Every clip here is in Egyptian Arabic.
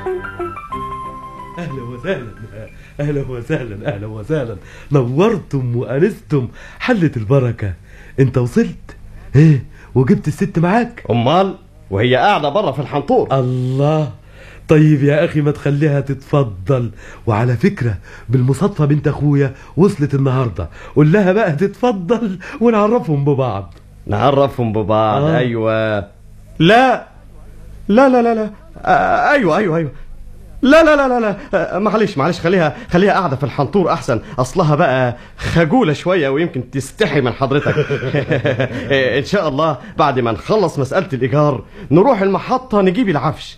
اهلا وسهلا اهلا وسهلا اهلا وسهلا نورتم وانستم حلت البركه انت وصلت ايه وجبت الست معاك امال وهي قاعده بره في الحنطور الله طيب يا اخي ما تخليها تتفضل وعلى فكره بالمصادفه بنت اخويا وصلت النهارده قول لها بقى تتفضل ونعرفهم ببعض نعرفهم ببعض آه. ايوه لا لا لا لا لا آه ايوه ايوه ايوه لا لا لا لا لا آه، معلش معلش خليها خليها قاعده في الحنطور احسن اصلها بقى خجوله شويه ويمكن تستحي من حضرتك ان شاء الله بعد ما نخلص مساله الايجار نروح المحطه نجيب العفش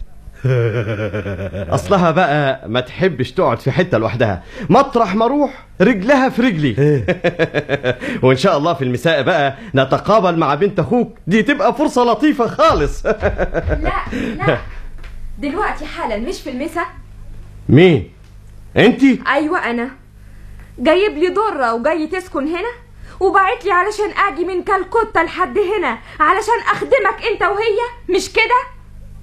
اصلها بقى ما تحبش تقعد في حته لوحدها مطرح ما اروح رجلها في رجلي وان شاء الله في المساء بقى نتقابل مع بنت اخوك دي تبقى فرصه لطيفه خالص لا لا دلوقتي حالا مش في المسا مين انتي ايوه انا جايب لي ضره وجاي تسكن هنا وبعت لي علشان اجي من كالكوتا لحد هنا علشان اخدمك انت وهي مش كده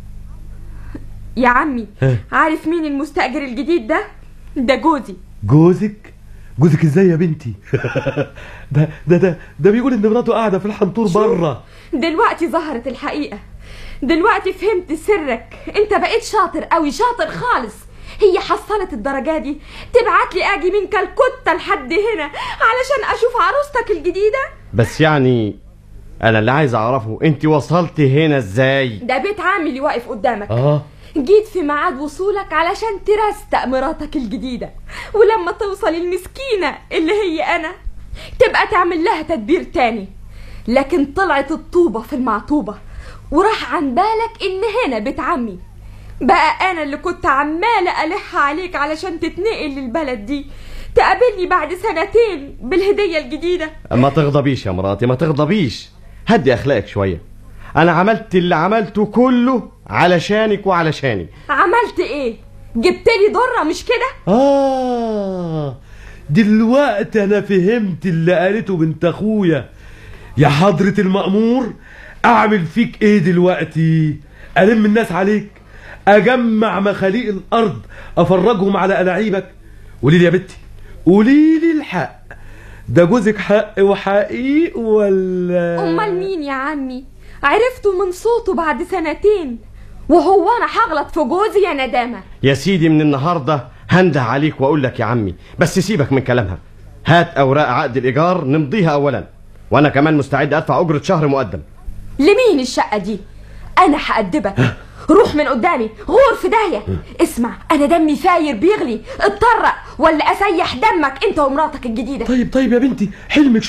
يا عمي ها. عارف مين المستاجر الجديد ده ده جوزي جوزك جوزك ازاي يا بنتي ده ده ده ده بيقول ان مراته قاعده في الحنطور بره دلوقتي ظهرت الحقيقة دلوقتي فهمت سرك انت بقيت شاطر قوي شاطر خالص هي حصلت الدرجة دي تبعت لي اجي من كالكوتا لحد هنا علشان اشوف عروستك الجديدة بس يعني انا اللي عايز اعرفه انت وصلت هنا ازاي ده بيت عمي اللي واقف قدامك اه جيت في ميعاد وصولك علشان ترستق مراتك الجديدة ولما توصل المسكينة اللي هي أنا تبقى تعمل لها تدبير تاني لكن طلعت الطوبة في المعطوبة وراح عن بالك إن هنا بيت عمي بقى أنا اللي كنت عمالة ألح عليك علشان تتنقل للبلد دي تقابلني بعد سنتين بالهدية الجديدة ما تغضبيش يا مراتي ما تغضبيش هدي اخلاقك شويه انا عملت اللي عملته كله علشانك وعلشاني عملت إيه؟ جبت لي ضرة مش كده؟ اه دلوقتي انا فهمت اللي قالته بنت اخويا يا حضرة المأمور اعمل فيك ايه دلوقتي الم الناس عليك اجمع مخاليق الارض افرجهم على الاعيبك قولي لي يا بنتي قولي لي الحق ده جوزك حق وحقيق ولا أمال مين يا عمي؟ عرفته من صوته بعد سنتين وهو أنا هغلط في جوزي يا ندامة يا سيدي من النهارده هنده عليك واقول لك يا عمي بس سيبك من كلامها هات اوراق عقد الايجار نمضيها اولا وانا كمان مستعد ادفع اجره شهر مقدم لمين الشقة دي؟ أنا هأدبك روح من قدامي غور في داهية اسمع أنا دمي فاير بيغلي اتطرق ولا أسيح دمك أنت ومراتك الجديدة طيب طيب يا بنتي حلمك